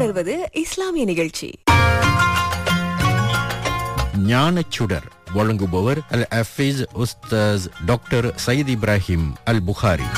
தொடர்வது இஸ்லாமிய நிகழ்ச்சி ஞானச்சுடர் வழங்குபவர் அல் அஃபீஸ் உஸ்தாஸ் டாக்டர் சயீத் இப்ராஹிம் அல் புகாரி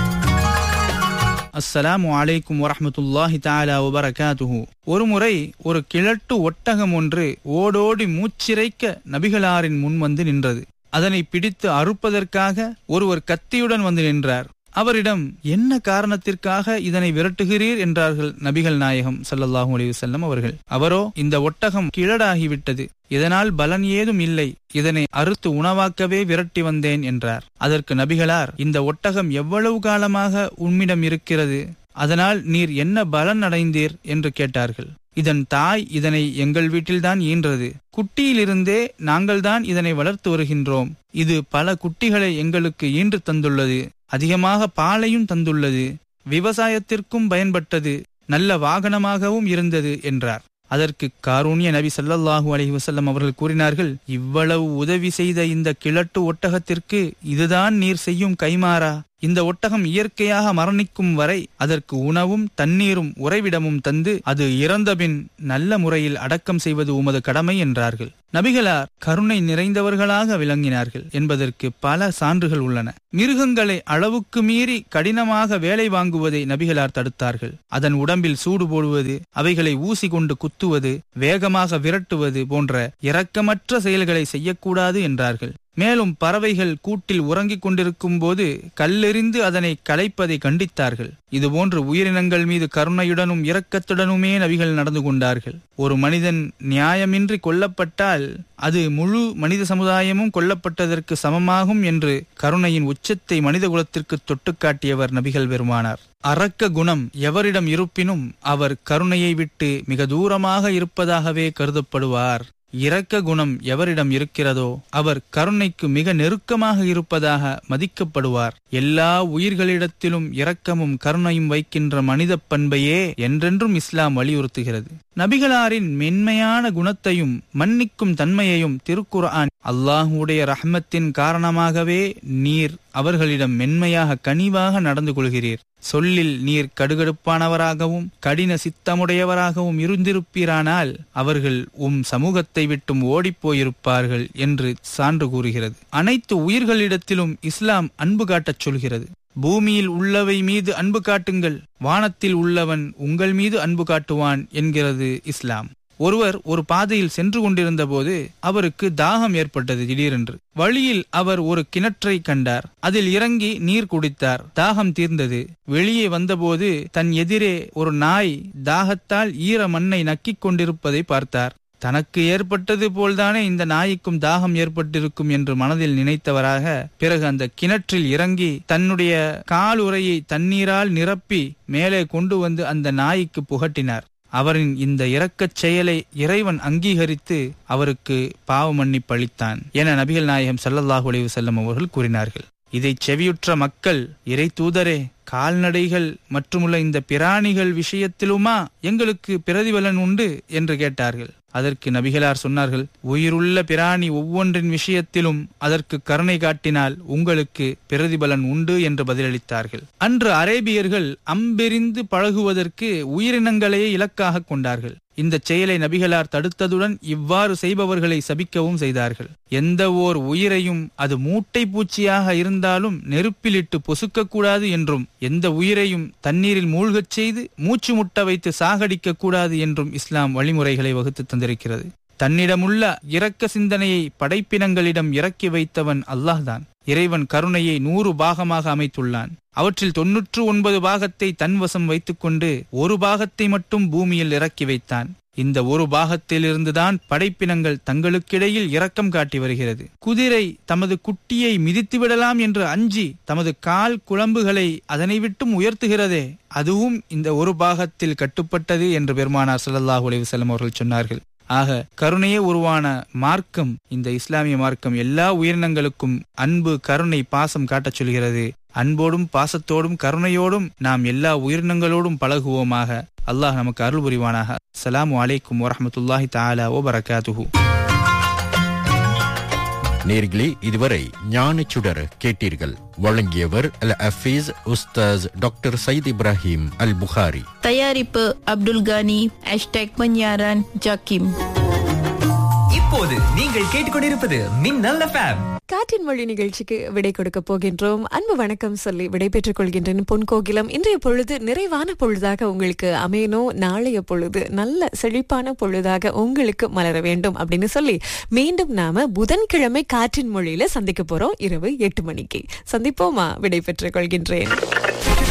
அஸ்ஸலாமு அலைக்கும் வரஹ்மத்துல்லாஹி தஆலா வபரகாத்துஹு ஒருமுறை ஒரு கிழட்டு ஒட்டகம் ஒன்று ஓடோடி மூச்சிறைக்க நபிகளாரின் முன் வந்து நின்றது அதனை பிடித்து அறுப்பதற்காக ஒருவர் கத்தியுடன் வந்து நின்றார் அவரிடம் என்ன காரணத்திற்காக இதனை விரட்டுகிறீர் என்றார்கள் நபிகள் நாயகம் ஸல்லல்லாஹு அலைஹி வஸல்லம் அவர்கள் அவரோ இந்த ஒட்டகம் கிழடாகிவிட்டது இதனால் பலன் ஏதும் இல்லை இதனை அறுத்து உணவாக்கவே விரட்டி வந்தேன் என்றார் அதற்கு நபிகளார் இந்த ஒட்டகம் எவ்வளவு காலமாக உம்மிடம் இருக்கிறது அதனால் நீர் என்ன பலன் அடைந்தீர் என்று கேட்டார்கள் இதன் தாய் இதனை எங்கள் வீட்டில்தான் ஈன்றது குட்டியிலிருந்தே நாங்கள்தான் இதனை வளர்த்து வருகின்றோம் இது பல குட்டிகளை எங்களுக்கு ஈன்று தந்துள்ளது அதிகமாக பாலையும் தந்துள்ளது விவசாயத்திற்கும் பயன்பட்டது நல்ல வாகனமாகவும் இருந்தது என்றார் அதற்கு காரூணிய நபி ஸல்லல்லாஹு அலைஹி வஸல்லம் அவர்கள் கூறினார்கள் இவ்வளவு உதவி செய்த இந்த கிழட்டு ஒட்டகத்திற்கு இதுதான் நீர் செய்யும் கைமாறா இந்த ஒட்டகம் இயற்கையாக மரணிக்கும் வரை அதற்கு உணவும் தண்ணீரும் உறைவிடமும் தந்து அது இறந்தபின் நல்ல முறையில் அடக்கம் செய்வது உமது கடமை என்றார்கள் நபிகளார் கருணை நிறைந்தவர்களாக விளங்கினார்கள் என்பதற்கு பல சான்றுகள் உள்ளன மிருகங்களை அளவுக்கு மீறி கடினமாக வேலை வாங்குவதை நபிகளார் தடுத்தார்கள் அதன் உடம்பில் சூடு போடுவது அவைகளை ஊசி கொண்டு குத்துவது வேகமாக விரட்டுவது போன்ற இரக்கமற்ற செயல்களை செய்யக்கூடாது என்றார்கள் மேலும் பறவைகள் கூட்டில் உறங்கிக் கொண்டிருக்கும் போது கல்லெறிந்து அதனை கலைப்பதை கண்டித்தார்கள் இதுபோன்று உயிரினங்கள் மீது கருணையுடனும் இரக்கத்துடனுமே நபிகள் நடந்து கொண்டார்கள் ஒரு மனிதன் நியாயமின்றி கொல்லப்பட்டால் அது முழு மனித சமுதாயமும் கொல்லப்பட்டதற்கு சமமாகும் என்று கருணையின் உச்சத்தை மனித குலத்திற்கு தொட்டுக்காட்டியவர் நபிகள் பெருமானார் அரக்க குணம் எவரிடம் இருப்பினும் அவர் கருணையை விட்டு மிக தூரமாக இருப்பதாகவே கருதப்படுவார் இரக்க குணம் எவரிடம் இருக்கிறதோ அவர் கருணைக்கு மிக நெருக்கமாக இருப்பதாக மதிக்கப்படுவார் எல்லா உயிர்களிடத்திலும் இரக்கமும் கருணையும் வைக்கின்ற மனித பண்பையே என்றென்றும் இஸ்லாம் வலியுறுத்துகிறது நபிகளாரின் மென்மையான குணத்தையும் மன்னிக்கும் தன்மையையும் திருக்குர்ஆன் அல்லாஹுடைய ரஹ்மத்தின் காரணமாகவே நீர் அவர்களிடம் மென்மையாக கனிவாக நடந்து கொள்கிறீர் சொல்லில் நீர் கடுகடுப்பானவராகவும் கடின சித்தமுடையவராகவும் இருந்திருப்பீரானால் அவர்கள் உம் சமூகத்தை விட்டும் ஓடிப்போயிருப்பார்கள் என்று சான்று கூறுகிறது அனைத்து உயிர்களிடத்திலும் இஸ்லாம் அன்பு காட்டச் சொல்கிறது பூமியில் உள்ளவை மீது அன்பு காட்டுங்கள் வானத்தில் உள்ளவன் உங்கள் மீது அன்பு காட்டுவான் என்கிறது இஸ்லாம் ஒருவர் ஒரு பாதையில் சென்று கொண்டிருந்த போது அவருக்கு தாகம் ஏற்பட்டது திடீரென்று வழியில் அவர் ஒரு கிணற்றை கண்டார் அதில் இறங்கி நீர் குடித்தார் தாகம் தீர்ந்தது வெளியே வந்தபோது தன் எதிரே ஒரு நாய் தாகத்தால் ஈர மண்ணை நக்கிக் கொண்டிருப்பதை பார்த்தார் தனக்கு ஏற்பட்டது போல்தானே இந்த நாய்க்கும் தாகம் ஏற்பட்டிருக்கும் என்று மனதில் நினைத்தவராக பிறகு அந்த கிணற்றில் இறங்கி தன்னுடைய காலுறையை தண்ணீரால் நிரப்பி மேலே கொண்டு வந்து அந்த நாய்க்கு புகட்டினார் அவரின் இந்த இரக்கச் செயலை இறைவன் அங்கீகரித்து அவருக்கு பாவ மன்னிப்பு அளித்தான் என நபிகள் நாயகம் சல்லல்லாஹு அலைஹி வஸல்லம் அவர்கள் கூறினார்கள் இதை செவியுற்ற மக்கள் இறை தூதரே கால்நடைகள் மற்றுமுள்ள இந்த பிராணிகள் விஷயத்திலுமா எங்களுக்கு பிரதிபலன் உண்டு என்று கேட்டார்கள் அதற்கு நபிகளார் சொன்னார்கள் உயிருள்ள பிராணி ஒவ்வொன்றின் விஷயத்திலும் அதற்கு கருணை காட்டினால் உங்களுக்கு பிரதிபலன் உண்டு என்று பதிலளித்தார்கள் அன்று அரேபியர்கள் அம்பெறிந்து பழகுவதற்கு உயிரினங்களையே இலக்காக கொண்டார்கள் இந்த செயலை நபிகளார் தடுத்ததுடன் இவ்வாறு செய்பவர்களை சபிக்கவும் செய்தார்கள் எந்த ஓர் உயிரையும் அது மூட்டை பூச்சியாக இருந்தாலும் நெருப்பிலிட்டு பொசுக்கக்கூடாது என்றும் எந்த உயிரையும் தண்ணீரில் மூழ்கச் செய்து மூச்சு முட்ட வைத்து சாகடிக்க கூடாது என்றும் இஸ்லாம் வழிமுறைகளை வகுத்து தந்திருக்கிறது தன்னிடமுள்ள இரக்க சிந்தனையை படைப்பினங்களிடம் இறக்கி வைத்தவன் அல்லாஹ்தான் இறைவன் கருணையை நூறு பாகமாக அமைத்துள்ளான் அவற்றில் தொன்னூற்று ஒன்பது பாகத்தை தன்வசம் வைத்துக்கொண்டு ஒரு பாகத்தை மட்டும் பூமியில் இறக்கி வைத்தான் இந்த ஒரு பாகத்திலிருந்துதான் படைப்பினங்கள் தங்களுக்கிடையில் இரக்கம் காட்டி வருகிறது குதிரை தமது குட்டியை மிதித்து விடலாம் என்று அஞ்சி தமது கால் குழம்புகளை அதனை விட்டும் உயர்த்துகிறதே அதுவும் இந்த ஒரு பாகத்தில் கட்டுப்பட்டது என்று பெருமானார் ஸல்லல்லாஹு அலைஹி வஸல்லம் அவர்கள் சொன்னார்கள் ஆக கருணையே உருவான மார்க்கம் இந்த இஸ்லாமிய மார்க்கம் எல்லா உயிரினங்களுக்கும் அன்பு கருணை பாசம் காட்டச் சொல்கிறது அன்போடும் பாசத்தோடும் கருணையோடும் நாம் எல்லா உயிரினங்களோடும் பழகுவோமாக அல்லாஹ் நமக்கு அருள் புரிவானாக அஸ்ஸலாமு அலைக்கும் வரஹ்மத்துல்லாஹி தஆலா வபரகாத்துஹு நேர்களே இதுவரை ஞானச்சுடர் கேட்டீர்கள் வழங்கியவர் அல் அஃபீஸ் உஸ்தாஸ் டாக்டர் சயீத் இப்ராஹிம் அல் புகாரி தயாரிப்பு அப்துல் கானி ஹேஷ்டேக் பன்யாரான் ஜாக்கிம் இப்போது நீங்கள் கேட்டுக்கொண்டிருப்பது மின்னல் எஃப்எம் காற்றின் மொழி நிகழ்ச்சிக்கு விடை கொடுக்க போகின்றோம் அன்பு வணக்கம் சொல்லி விடை பெற்றுக் கொள்கின்றேன் பொன் கோகிலம் இன்றைய பொழுது நிறைவான பொழுதாக உங்களுக்கு அமையணும் நாளைய பொழுது நல்ல செழிப்பான பொழுதாக உங்களுக்கு மலர வேண்டும் அப்படின்னு சொல்லி மீண்டும் நாம புதன்கிழமை காற்றின் மொழியில சந்திக்க போறோம் இரவு எட்டு மணிக்கு சந்திப்போமா விடை பெற்றுக் கொள்கின்றேன்